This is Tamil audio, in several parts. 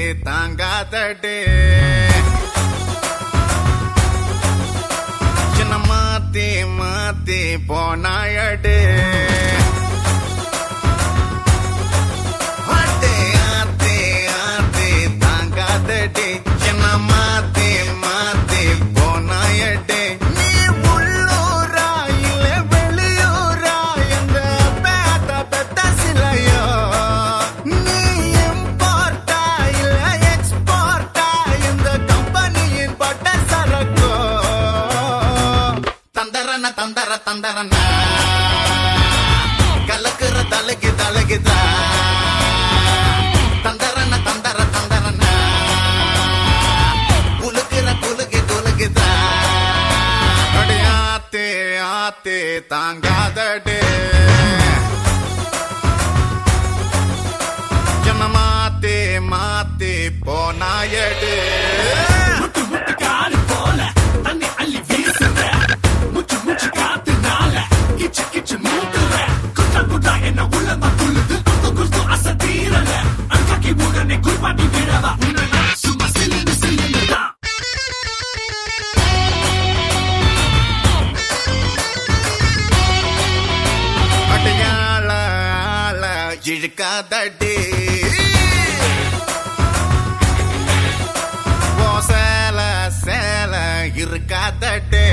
தாங்காதடே சின்ன மாத்தி மாத்தி போனாயடே ஆத்தே ஆத்தே ஆத்தே தாங்காதடே சின்ன மாத்தி மாத்தி போனாயடே நீ உள்ளூரா இல்ல வெளியூரா எங்க பேத பெத்த சிலையோ நீ இம்போர்ட்டா இல்ல எக்ஸ்போர்ட்டா இந்த கம்பெனியின் பட்ட சரக்கோ தந்தரன தந்தர தந்தரன கலக்குற தலைக்கு தலைக்குதா தந்தரன தந்தர தந்தரன குலுக்குற குலுக்கு குலுக்குதா அடி ஆத்தே ஆத்தே தாங்காதடே என்ன மாத்தே மாத்தே போனாயடே முட்டு முட்டு காடு போல தண்ணி அள்ளி வீசுற முச்சு முச்சு காத்துனால கிச்சு கிச்சு மூட்டுற குட்ட குட்டா என்ன உள்ளமா துள்ளுது குத்து குத்து அச தீரல அன்றைக்கு உடனே குர்பாட்டி விழவா உன்னை நான் சும்மா சில்லுன்னு சில்லுன்னு தான் அடையாள ஆள இழுக்காதடி ஓ சேல சேல இருக்காதடே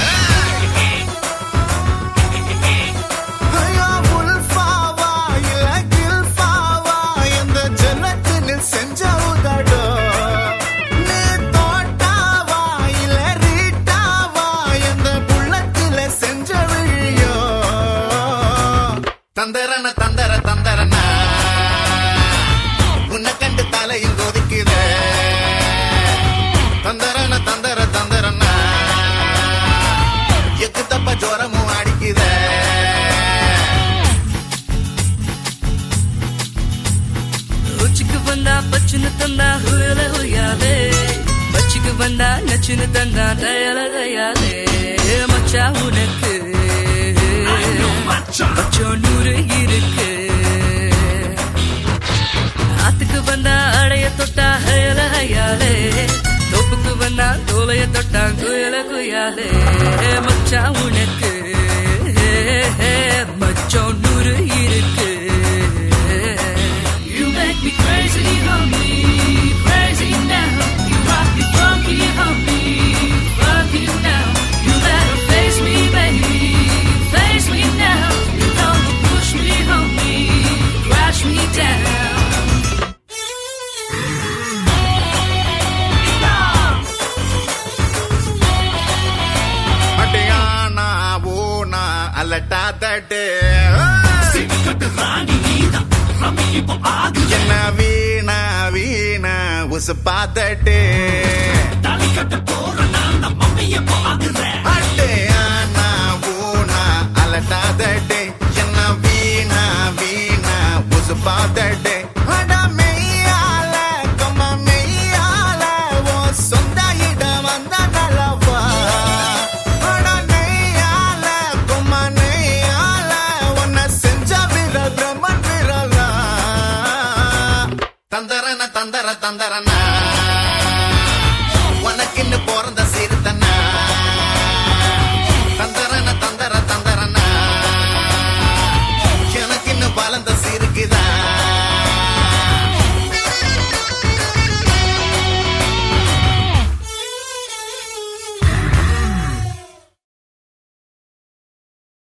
ஐயோ, உல்ஃபாவா இல்ல கில்ஃபாவா இந்த ஜன்னத்தினில் செஞ்ச உதடோ நீ தோட்டாவா இல்ல ரீட்டாவா இந்த புள்ளத்தில செஞ்ச விழியோ தந்தரன தந்தர தந்தரன உன்னை கண்டு தலையில் கொதிக்குத தந்தரன தந்தர தந்தரன எக்கு தப்ப ஜோரமும் அடிக்குத உச்சிக்கு வந்தா பச்சுன்னு தந்தா ஹுயல ஹுயாலே பச்சுக்கு வந்தா நச்சுன்னு தந்தா தயல தயாலே மச்சா உனக்கு மச்சான் மச்சோ நூறு இருக்கு ஆத்துக்கு வந்தா அடைய தொட்டா ஹயல ஹயாலே தோப்புக்கு வந்தா தோலைய தொட்டா குயல குயாலே மச்சா உனக்கு மச்சோ நூறு இருக்கு You make me crazy, homie, crazy now. You rock me funky, homie, funky now. You better face me, baby, face me now. You don't push me, homie, crash me down. அடையானா ஓனா அலட்டாதடே சிவிக்கட்டு ராணி நீதான் ரம்மி இப்போ ஆகு என்ன வீணா வீணா உசுப்பாதடே தாலி கட்ட போற நான் நம்ம மம்மி எப்போ ஆகுற